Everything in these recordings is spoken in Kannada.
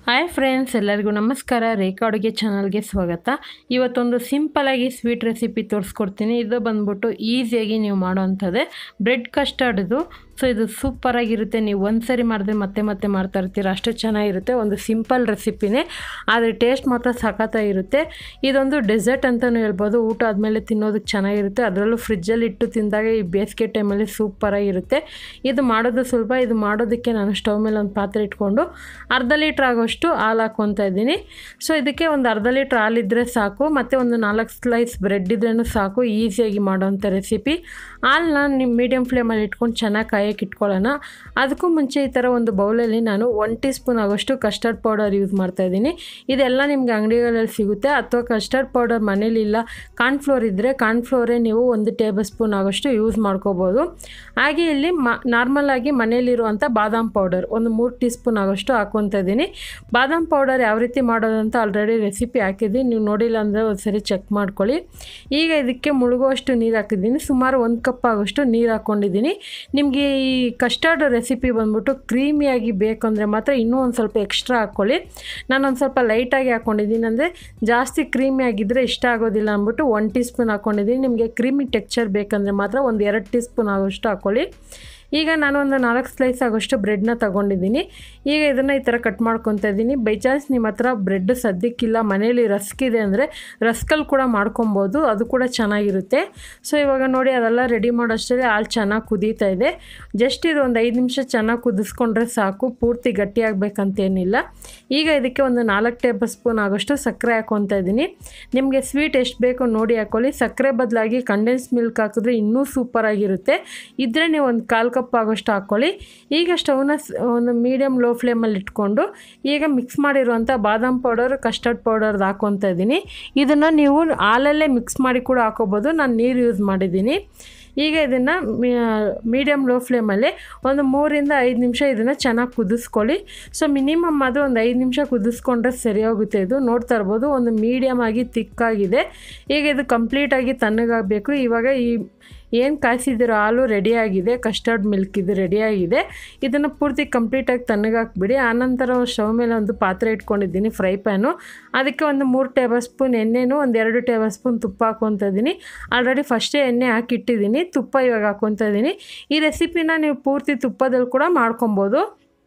ಹಾಯ್ ಫ್ರೆಂಡ್ಸ್ ಎಲ್ಲರಿಗೂ ನಮಸ್ಕಾರ ರೇಖಾ ಅಡುಗೆ ಚಾನಲ್ಗೆ ಸ್ವಾಗತ ಇವತ್ತೊಂದು ಸಿಂಪಲಾಗಿ ಸ್ವೀಟ್ ರೆಸಿಪಿ ತೋರಿಸ್ಕೊಡ್ತೀನಿ ಇದು ಬಂದ್ಬಿಟ್ಟು ಈಸಿಯಾಗಿ ನೀವು ಮಾಡೋವಂಥದ್ದೇ ಬ್ರೆಡ್ ಕಸ್ಟರ್ಡ್ದು ಸೊ ಇದು ಸೂಪರಾಗಿರುತ್ತೆ ನೀವು ಒಂದು ಸರಿ ಮಾಡಿದ್ರೆ ಮತ್ತೆ ಮತ್ತೆ ಮಾಡ್ತಾ ಇರ್ತೀರ ಅಷ್ಟು ಚೆನ್ನಾಗಿರುತ್ತೆ ಒಂದು ಸಿಂಪಲ್ ರೆಸಿಪಿನೇ ಆದರೆ ಟೇಸ್ಟ್ ಮಾತ್ರ ಸಖತ್ತಾಗಿರುತ್ತೆ ಇದೊಂದು ಡೆಸರ್ಟ್ ಅಂತಲೂ ಹೇಳ್ಬೋದು ಊಟ ಆದಮೇಲೆ ತಿನ್ನೋದಕ್ಕೆ ಚೆನ್ನಾಗಿರುತ್ತೆ ಅದರಲ್ಲೂ ಫ್ರಿಜ್ಜಲ್ಲಿ ಇಟ್ಟು ತಿಂದಾಗ ಈ ಬೇಸಿಗೆ ಟೈಮಲ್ಲಿ ಸೂಪರಾಗಿರುತ್ತೆ ಇದು ಮಾಡೋದು ಸುಲಭ ಇದು ಮಾಡೋದಕ್ಕೆ ನಾನು ಸ್ಟವ್ ಮೇಲೆ ಒಂದು ಪಾತ್ರೆ ಇಟ್ಕೊಂಡು ಅರ್ಧ ಲೀಟ್ರ್ ಆಗೋಷ್ಟು ಹಾಲು ಹಾಕ್ಕೊತಾ ಇದ್ದೀನಿ ಸೊ ಇದಕ್ಕೆ ಒಂದು ಅರ್ಧ ಲೀಟ್ರ್ ಹಾಲಿದ್ರೆ ಸಾಕು ಮತ್ತು ಒಂದು ನಾಲ್ಕು ಸ್ಲೈಸ್ ಬ್ರೆಡ್ ಇದ್ರೂ ಸಾಕು ಈಸಿಯಾಗಿ ಮಾಡೋವಂಥ ರೆಸಿಪಿ ಹಾಲನ್ನ ನಿಮ್ಮ ಮೀಡಿಯಮ್ ಫ್ಲೇಮಲ್ಲಿ ಇಟ್ಕೊಂಡು ಚೆನ್ನಾಗಿ ಕಾಯಕ್ಕೆ ಇಟ್ಕೊಳ್ಳೋಣ ಅದಕ್ಕೂ ಮುಂಚೆ ಈ ಥರ ಒಂದು ಬೌಲಲ್ಲಿ ನಾನು ಒನ್ ಟೀ ಸ್ಪೂನ್ ಆಗೋಷ್ಟು ಕಸ್ಟರ್ಡ್ ಪೌಡರ್ ಯೂಸ್ ಮಾಡ್ತಾಯಿದ್ದೀನಿ ಇದೆಲ್ಲ ನಿಮಗೆ ಅಂಗಡಿಗಳಲ್ಲಿ ಸಿಗುತ್ತೆ ಅಥವಾ ಕಸ್ಟರ್ಡ್ ಪೌಡರ್ ಮನೇಲಿ ಇಲ್ಲ ಕಾರ್ನ್ಫ್ಲೋರ್ ಇದ್ದರೆ ಕಾರ್ನ್ಫ್ಲೋರೇ ನೀವು ಒಂದು ಟೇಬಲ್ ಸ್ಪೂನ್ ಆಗೋಷ್ಟು ಯೂಸ್ ಮಾಡ್ಕೋಬೋದು ಹಾಗೆ ಇಲ್ಲಿ ಮ ನಾರ್ಮಲಾಗಿ ಮನೇಲಿರುವಂಥ ಬಾದಾಮ್ ಪೌಡರ್ ಒಂದು ಮೂರು ಟೀ ಸ್ಪೂನ್ ಆಗೋಷ್ಟು ಹಾಕ್ಕೊತಾ ಇದ್ದೀನಿ ಬಾದಾಮ್ ಪೌಡರ್ ಯಾವ ರೀತಿ ಮಾಡೋದಂತ ಆಲ್ರೆಡಿ ರೆಸಿಪಿ ಹಾಕಿದ್ದೀನಿ ನೀವು ನೋಡಿಲ್ಲ ಅಂದರೆ ಒಂದು ಸರಿ ಚೆಕ್ ಮಾಡ್ಕೊಳ್ಳಿ ಈಗ ಇದಕ್ಕೆ ಮುಳುಗುವಷ್ಟು ನೀರು ಹಾಕಿದ್ದೀನಿ ಸುಮಾರು ಒಂದು ಕಪ್ ಆಗೋಷ್ಟು ನೀರು ಹಾಕ್ಕೊಂಡಿದ್ದೀನಿ ನಿಮಗೆ ಈ ಕಸ್ಟರ್ಡ್ ರೆಸಿಪಿ ಬಂದ್ಬಿಟ್ಟು ಕ್ರೀಮಿಯಾಗಿ ಬೇಕಂದರೆ ಮಾತ್ರ ಇನ್ನೂ ಒಂದು ಸ್ವಲ್ಪ ಎಕ್ಸ್ಟ್ರಾ ಹಾಕ್ಕೊಳ್ಳಿ ನಾನು ಒಂದು ಸ್ವಲ್ಪ ಲೈಟಾಗಿ ಹಾಕ್ಕೊಂಡಿದ್ದೀನಿ ಅಂದರೆ ಜಾಸ್ತಿ ಕ್ರೀಮಿ ಆಗಿದ್ದರೆ ಇಷ್ಟ ಆಗೋದಿಲ್ಲ ಅಂದ್ಬಿಟ್ಟು ಒನ್ ಟೀ ಸ್ಪೂನ್ ಹಾಕ್ಕೊಂಡಿದ್ದೀನಿ ನಿಮಗೆ ಕ್ರೀಮಿ ಟೆಕ್ಸ್ಚರ್ ಬೇಕಂದರೆ ಮಾತ್ರ ಒಂದು ಎರಡು ಟೀ ಸ್ಪೂನ್ ಆಗೋಷ್ಟು ಹಾಕ್ಕೊಳ್ಳಿ ಈಗ ನಾನು ಒಂದು ನಾಲ್ಕು ಸ್ಲೈಸ್ ಆಗೋಷ್ಟು ಬ್ರೆಡ್ನ ತೊಗೊಂಡಿದ್ದೀನಿ ಈಗ ಇದನ್ನು ಈ ಥರ ಕಟ್ ಮಾಡ್ಕೊತಾ ಇದ್ದೀನಿ ಬೈ ಚಾನ್ಸ್ ನಿಮ್ಮ ಹತ್ರ ಬ್ರೆಡ್ ಸದ್ಯಕ್ಕಿಲ್ಲ ಮನೇಲಿ ರಸ್ಕ್ ಇದೆ ಅಂದರೆ ರಸ್ಕಲ್ಲಿ ಕೂಡ ಮಾಡ್ಕೊಬೋದು ಅದು ಕೂಡ ಚೆನ್ನಾಗಿರುತ್ತೆ ಸೊ ಇವಾಗ ನೋಡಿ ಅದೆಲ್ಲ ರೆಡಿ ಮಾಡೋಷ್ಟರಲ್ಲಿ ಹಾಲು ಚೆನ್ನಾಗಿ ಕುದೀತಾ ಇದೆ ಜಸ್ಟ್ ಇದು ಒಂದು ಐದು ನಿಮಿಷ ಚೆನ್ನಾಗಿ ಕುದಿಸ್ಕೊಂಡ್ರೆ ಸಾಕು ಪೂರ್ತಿ ಗಟ್ಟಿಯಾಗಬೇಕಂತೇನಿಲ್ಲ ಈಗ ಇದಕ್ಕೆ ಒಂದು ನಾಲ್ಕು ಟೇಬಲ್ ಸ್ಪೂನ್ ಆಗೋಷ್ಟು ಸಕ್ಕರೆ ಹಾಕ್ಕೊತಾ ಇದ್ದೀನಿ ನಿಮಗೆ ಸ್ವೀಟ್ ಎಷ್ಟು ಬೇಕೋ ನೋಡಿ ಹಾಕ್ಕೊಳ್ಳಿ ಸಕ್ಕರೆ ಬದಲಾಗಿ ಕಂಡೆನ್ಸ್ ಮಿಲ್ಕ್ ಹಾಕಿದ್ರೆ ಇನ್ನೂ ಸೂಪರಾಗಿರುತ್ತೆ ಇದ್ದರೆ ನೀವು ಒಂದು ಕಾಲು ಕಪ್ ಆಗೋಷ್ಟು ಹಾಕ್ಕೊಳ್ಳಿ ಈಗ ಸ್ಟವ್ನ ಒಂದು ಮೀಡಿಯಮ್ ಲೋ ಫ್ಲೇಮಲ್ಲಿ ಇಟ್ಕೊಂಡು ಈಗ ಮಿಕ್ಸ್ ಮಾಡಿರುವಂಥ ಬಾದಾಮ್ ಪೌಡರ್ ಕಸ್ಟರ್ಡ್ ಪೌಡರ್ದು ಹಾಕ್ಕೊತಾ ಇದ್ದೀನಿ ಇದನ್ನು ನೀವು ಹಾಲಲ್ಲೇ ಮಿಕ್ಸ್ ಮಾಡಿ ಕೂಡ ಹಾಕೋಬೋದು ನಾನು ನೀರು ಯೂಸ್ ಮಾಡಿದ್ದೀನಿ ಈಗ ಇದನ್ನು ಮೀಡಿಯಮ್ ಲೋ ಫ್ಲೇಮಲ್ಲಿ ಒಂದು ಮೂರಿಂದ ಐದು ನಿಮಿಷ ಇದನ್ನು ಚೆನ್ನಾಗಿ ಕುದಿಸ್ಕೊಳ್ಳಿ ಸೊ ಮಿನಿಮಮ್ ಅದು ಒಂದು ಐದು ನಿಮಿಷ ಕುದಿಸ್ಕೊಂಡ್ರೆ ಸರಿ ಹೋಗುತ್ತೆ ಇದು ನೋಡ್ತಾ ಇರ್ಬೋದು ಒಂದು ಮೀಡಿಯಮ್ ಆಗಿ ತಿಕ್ಕಾಗಿದೆ ಈಗ ಇದು ಕಂಪ್ಲೀಟಾಗಿ ತಣ್ಣಗಾಗಬೇಕು ಇವಾಗ ಈ ಏನು ಕಾಯಿಸಿದಿರೋ ಹಾಲು ರೆಡಿಯಾಗಿದೆ ಕಸ್ಟರ್ಡ್ ಮಿಲ್ಕ್ ಇದು ರೆಡಿಯಾಗಿದೆ ಇದನ್ನು ಪೂರ್ತಿ ಕಂಪ್ಲೀಟಾಗಿ ತಣ್ಣಗಾಕ್ಬಿಡಿ ಆನಂತರ ಸ್ಟವ್ ಮೇಲೆ ಒಂದು ಪಾತ್ರೆ ಇಟ್ಕೊಂಡಿದ್ದೀನಿ ಫ್ರೈ ಪ್ಯಾನು ಅದಕ್ಕೆ ಒಂದು ಮೂರು ಟೇಬಲ್ ಸ್ಪೂನ್ ಎಣ್ಣೆನೂ ಒಂದು ಎರಡು ಟೇಬಲ್ ಸ್ಪೂನ್ ತುಪ್ಪ ಹಾಕ್ಕೊತಾ ಇದ್ದೀನಿ ಆಲ್ರೆಡಿ ಫಸ್ಟೇ ಎಣ್ಣೆ ಹಾಕಿಟ್ಟಿದ್ದೀನಿ ತುಪ್ಪ ಇವಾಗ ಹಾಕ್ಕೊತಾ ಇದ್ದೀನಿ ಈ ರೆಸಿಪಿನ ನೀವು ಪೂರ್ತಿ ತುಪ್ಪದಲ್ಲಿ ಕೂಡ ಮಾಡ್ಕೊಬೋದು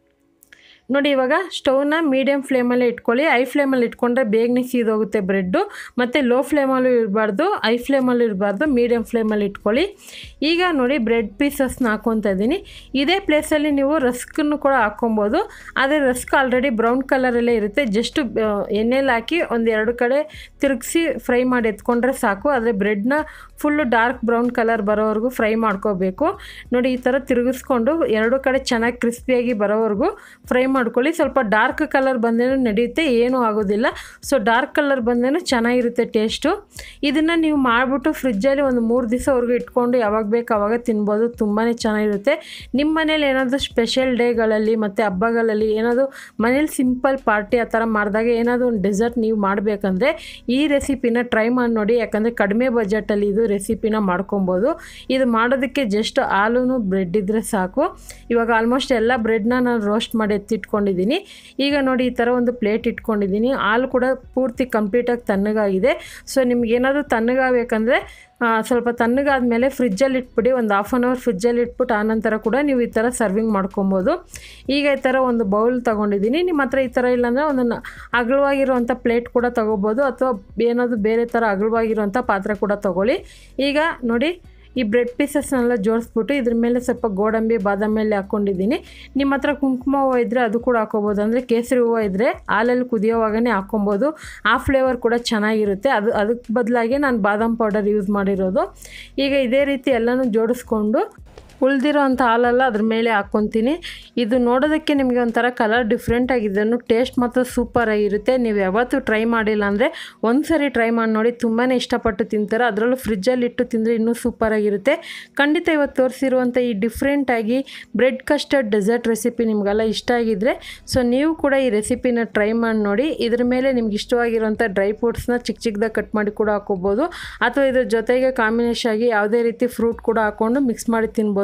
ನೋಡಿ ಇವಾಗ ಸ್ಟವ್ನ ಮೀಡಿಯಮ್ ಫ್ಲೇಮಲ್ಲೇ ಇಟ್ಕೊಳ್ಳಿ ಐ ಫ್ಲೇಮಲ್ಲಿ ಇಟ್ಕೊಂಡ್ರೆ ಬೇಗನೆ ಸೀದೋಗುತ್ತೆ ಬ್ರೆಡ್ಡು ಮತ್ತು ಲೋ ಫ್ಲೇಮಲ್ಲೂ ಇರಬಾರ್ದು ಐ ಫ್ಲೇಮಲ್ಲೂ ಇರಬಾರ್ದು ಮೀಡಿಯಮ್ ಫ್ಲೇಮಲ್ಲಿ ಇಟ್ಕೊಳ್ಳಿ ಈಗ ನೋಡಿ ಬ್ರೆಡ್ ಪೀಸಸ್ನ ಹಾಕ್ಕೊತಾ ಇದ್ದೀನಿ ಇದೇ ಪ್ಲೇಸಲ್ಲಿ ನೀವು ರಸ್ಕನ್ನು ಕೂಡ ಹಾಕ್ಕೊಬೋದು ಆದರೆ ರಸ್ಕ್ ಆಲ್ರೆಡಿ ಬ್ರೌನ್ ಕಲರಲ್ಲೇ ಇರುತ್ತೆ ಜಸ್ಟ್ ಎಣ್ಣೆಲಿ ಹಾಕಿ ಒಂದು ಎರಡು ಕಡೆ ತಿರುಗಿಸಿ ಫ್ರೈ ಮಾಡಿ ಎತ್ಕೊಂಡ್ರೆ ಸಾಕು ಆದರೆ ಬ್ರೆಡ್ನ ಫುಲ್ಲು ಡಾರ್ಕ್ ಬ್ರೌನ್ ಕಲರ್ ಬರೋವರೆಗೂ ಫ್ರೈ ಮಾಡ್ಕೋಬೇಕು ನೋಡಿ ಈ ಥರ ತಿರುಗಿಸ್ಕೊಂಡು ಎರಡು ಕಡೆ ಚೆನ್ನಾಗಿ ಕ್ರಿಸ್ಪಿಯಾಗಿ ಬರೋವರೆಗೂ ಫ್ರೈ ಮಾಡ್ಕೊಳ್ಳಿ ಸ್ವಲ್ಪ ಡಾರ್ಕ್ ಕಲರ್ ಬಂದೇನೂ ನಡೆಯುತ್ತೆ ಏನೂ ಆಗೋದಿಲ್ಲ ಸೊ ಡಾರ್ಕ್ ಕಲರ್ ಬಂದೇನೂ ಚೆನ್ನಾಗಿರುತ್ತೆ ಟೇಸ್ಟು ಇದನ್ನು ನೀವು ಮಾಡಿಬಿಟ್ಟು ಫ್ರಿಜ್ಜಲ್ಲಿ ಒಂದು ಮೂರು ದಿವಸವರೆಗೂ ಇಟ್ಕೊಂಡು ಯಾವಾಗ ಬೇಕು ಆವಾಗ ತಿನ್ಬೋದು ತುಂಬಾ ಚೆನ್ನಾಗಿರುತ್ತೆ ನಿಮ್ಮ ಮನೇಲಿ ಏನಾದರೂ ಸ್ಪೆಷಲ್ ಡೇಗಳಲ್ಲಿ ಮತ್ತು ಹಬ್ಬಗಳಲ್ಲಿ ಏನಾದರೂ ಮನೇಲಿ ಸಿಂಪಲ್ ಪಾರ್ಟಿ ಆ ಥರ ಮಾಡಿದಾಗ ಏನಾದರೂ ಒಂದು ಡೆಸರ್ಟ್ ನೀವು ಮಾಡಬೇಕಂದ್ರೆ ಈ ರೆಸಿಪಿನ ಟ್ರೈ ಮಾಡಿ ನೋಡಿ ಯಾಕಂದರೆ ಕಡಿಮೆ ಬಜೆಟಲ್ಲಿ ಇದು ರೆಸಿಪಿನ ಮಾಡ್ಕೊಬೋದು ಇದು ಮಾಡೋದಕ್ಕೆ ಜಸ್ಟ್ ಹಾಲು ಬ್ರೆಡ್ ಇದ್ದರೆ ಸಾಕು ಇವಾಗ ಆಲ್ಮೋಸ್ಟ್ ಎಲ್ಲ ಬ್ರೆಡ್ನ ನಾನು ರೋಸ್ಟ್ ಮಾಡಿ ಎತ್ತಿಟ್ಕೊಂಡಿದ್ದೀನಿ ಈಗ ನೋಡಿ ಈ ಥರ ಒಂದು ಪ್ಲೇಟ್ ಇಟ್ಕೊಂಡಿದ್ದೀನಿ ಹಾಲು ಕೂಡ ಪೂರ್ತಿ ಕಂಪ್ಲೀಟಾಗಿ ತಣ್ಣಗಾಗಿದೆ ಸೊ ನಿಮ್ಗೇನಾದರೂ ತಣ್ಣಗಾಗಬೇಕಂದ್ರೆ ಸ್ವಲ್ಪ ತಣ್ಣಗಾದ್ಮೇಲೆ ಫ್ರಿಜ್ಜಲ್ಲಿ ಇಟ್ಬಿಡಿ ಒಂದು ಹಾಫ್ ಆನ್ ಅವರ್ ಫ್ರಿಜ್ಜಲ್ಲಿ ಇಟ್ಬಿಟ್ಟು ಆನಂತರ ಕೂಡ ನೀವು ಈ ಥರ ಸರ್ವಿಂಗ್ ಮಾಡ್ಕೊಬೋದು ಈಗ ಈ ಥರ ಒಂದು ಬೌಲ್ ತೊಗೊಂಡಿದ್ದೀನಿ ನಿಮ್ಮ ಹತ್ರ ಈ ಥರ ಇಲ್ಲಾಂದರೆ ಒಂದು ಅಗಲವಾಗಿರುವಂಥ ಪ್ಲೇಟ್ ಕೂಡ ತೊಗೋಬೋದು ಅಥವಾ ಏನಾದರೂ ಬೇರೆ ಥರ ಅಗಲವಾಗಿರುವಂಥ ಪಾತ್ರೆ ಕೂಡ ತೊಗೊಳ್ಳಿ ಈಗ ನೋಡಿ ಈ ಬ್ರೆಡ್ ಪೀಸಸ್ನೆಲ್ಲ ಜೋಡಿಸ್ಬಿಟ್ಟು ಇದ್ರ ಮೇಲೆ ಸ್ವಲ್ಪ ಗೋಡಂಬಿ ಬಾದಾಮಿ ಮೇಲೆ ಹಾಕ್ಕೊಂಡಿದ್ದೀನಿ ನಿಮ್ಮ ಹತ್ರ ಕುಂಕುಮ ಹೂವು ಇದ್ದರೆ ಅದು ಕೂಡ ಹಾಕೋಬೋದು ಅಂದರೆ ಕೇಸರಿ ಹೂವು ಇದ್ದರೆ ಹಾಲಲ್ಲಿ ಕುದಿಯೋವಾಗನೇ ಹಾಕ್ಕೊಬೋದು ಆ ಫ್ಲೇವರ್ ಕೂಡ ಚೆನ್ನಾಗಿರುತ್ತೆ ಅದು ಅದಕ್ಕೆ ಬದಲಾಗಿ ನಾನು ಬಾದಾಮ್ ಪೌಡರ್ ಯೂಸ್ ಮಾಡಿರೋದು ಈಗ ಇದೇ ರೀತಿ ಎಲ್ಲನೂ ಜೋಡಿಸ್ಕೊಂಡು ಉಳಿದಿರೋ ಅಂಥ ಹಾಲೆಲ್ಲ ಅದ್ರ ಮೇಲೆ ಹಾಕ್ಕೊತೀನಿ ಇದು ನೋಡೋದಕ್ಕೆ ನಿಮಗೆ ಒಂಥರ ಕಲರ್ ಡಿಫ್ರೆಂಟ್ ಆಗಿದ್ದನ್ನು ಟೇಸ್ಟ್ ಮಾತ್ರ ಸೂಪರಾಗಿರುತ್ತೆ ನೀವು ಯಾವತ್ತೂ ಟ್ರೈ ಮಾಡಿಲ್ಲ ಅಂದರೆ ಒಂದು ಸರಿ ಟ್ರೈ ಮಾಡಿ ನೋಡಿ ತುಂಬಾ ಇಷ್ಟಪಟ್ಟು ತಿಂತಾರೆ ಅದರಲ್ಲೂ ಫ್ರಿಜ್ಜಲ್ಲಿ ಇಟ್ಟು ತಿಂದರೆ ಇನ್ನೂ ಸೂಪರಾಗಿರುತ್ತೆ ಖಂಡಿತ ಇವತ್ತು ತೋರಿಸಿರುವಂಥ ಈ ಡಿಫ್ರೆಂಟಾಗಿ ಬ್ರೆಡ್ ಕಸ್ಟರ್ಡ್ ಡೆಸರ್ಟ್ ರೆಸಿಪಿ ನಿಮಗೆಲ್ಲ ಇಷ್ಟ ಆಗಿದ್ದರೆ ಸೊ ನೀವು ಕೂಡ ಈ ರೆಸಿಪಿನ ಟ್ರೈ ಮಾಡಿ ನೋಡಿ ಇದ್ರ ಮೇಲೆ ನಿಮ್ಗೆ ಇಷ್ಟವಾಗಿರುವಂಥ ಡ್ರೈ ಫ್ರೂಟ್ಸ್ನ ಚಿಕ್ಕ ಚಿಕ್ಕದಾಗಿ ಕಟ್ ಮಾಡಿ ಕೂಡ ಹಾಕೋಬೋದು ಅಥವಾ ಇದ್ರ ಜೊತೆಗೆ ಕಾಂಬಿನೇಷನ್ ಆಗಿ ಯಾವುದೇ ರೀತಿ ಫ್ರೂಟ್ ಕೂಡ ಹಾಕ್ಕೊಂಡು ಮಿಕ್ಸ್ ಮಾಡಿ ತಿನ್ಬೋದು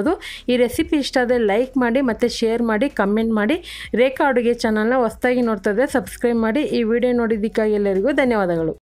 ಮಾಡ್ಬೋದು ಈ ರೆಸಿಪಿ ಇಷ್ಟ ಆದರೆ ಲೈಕ್ ಮಾಡಿ ಮತ್ತು ಶೇರ್ ಮಾಡಿ ಕಮೆಂಟ್ ಮಾಡಿ ರೇಖಾ ಅಡುಗೆ ಚಾನಲ್ನ ಹೊಸ್ದಾಗಿ ನೋಡ್ತಾ ಇದ್ದರೆ ಸಬ್ಸ್ಕ್ರೈಬ್ ಮಾಡಿ ಈ ವಿಡಿಯೋ ನೋಡಿದ್ದಕ್ಕಾಗಿ ಎಲ್ಲರಿಗೂ ಧನ್ಯವಾದಗಳು